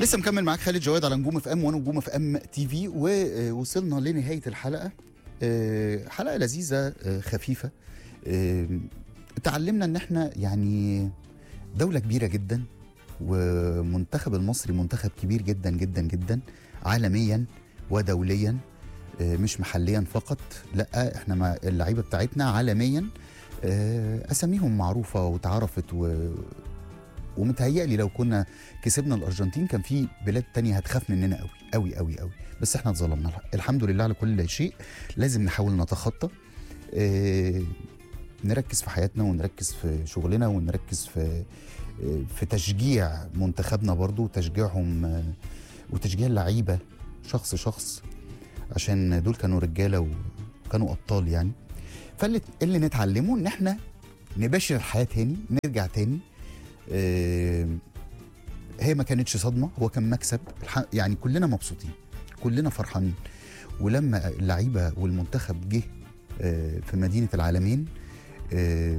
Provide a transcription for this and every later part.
لسه مكمل معاك خالد جواد على نجوم اف ام ونجوم اف ام تي في ووصلنا لنهايه الحلقه آه، حلقه لذيذه آه، خفيفه آه، اتعلمنا ان احنا يعني دوله كبيره جدا ومنتخب المصري منتخب كبير جدا جدا جدا عالميا ودوليا آه، مش محليا فقط لا احنا ما اللعيبه بتاعتنا عالميا آه، اساميهم معروفه وتعرفت و ومتهيألي لو كنا كسبنا الارجنتين كان في بلاد تانية هتخاف مننا قوي قوي قوي قوي بس احنا اتظلمنا الحمد لله على كل شيء لازم نحاول نتخطى اه نركز في حياتنا ونركز في شغلنا ونركز في آه، في تشجيع منتخبنا برضو وتشجيعهم آه، وتشجيع اللعيبه شخص شخص عشان دول كانوا رجاله وكانوا ابطال يعني فاللي اللي نتعلمه ان احنا نباشر الحياه تاني نرجع تاني آه، هي ما كانتش صدمه هو كان مكسب الح- يعني كلنا مبسوطين كلنا فرحانين ولما اللعيبه والمنتخب جه آه، في مدينه العالمين آه،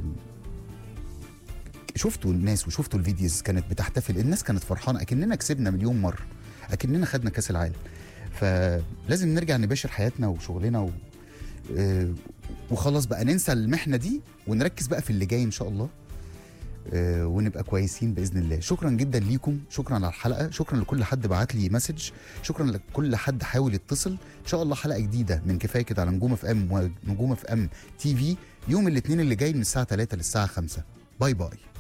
شفتوا الناس وشفتوا الفيديوز كانت بتحتفل الناس كانت فرحانه اكننا كسبنا مليون مره اكننا خدنا كاس العالم فلازم نرجع نباشر حياتنا وشغلنا و... آه، وخلاص بقى ننسى المحنه دي ونركز بقى في اللي جاي ان شاء الله آه، ونبقى كويسين باذن الله شكرا جدا ليكم شكرا على الحلقه شكرا لكل حد بعت لي مسج شكرا لكل حد حاول يتصل ان شاء الله حلقه جديده من كفايه كده على نجوم اف ام ونجوم اف ام تي في يوم الاثنين اللي جاي من الساعه 3 للساعه 5 باي باي